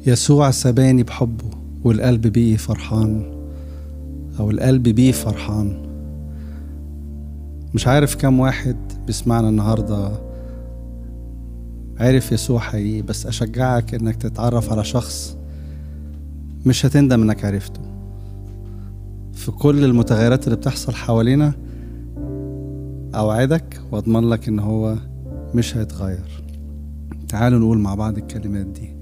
يسوع سباني بحبه والقلب بيه فرحان أو القلب بيه فرحان مش عارف كم واحد بيسمعنا النهاردة عرف يسوع حقيقي بس أشجعك إنك تتعرف على شخص مش هتندم إنك عرفته في كل المتغيرات اللي بتحصل حوالينا أوعدك وأضمن لك إن هو مش هيتغير تعالوا نقول مع بعض الكلمات دي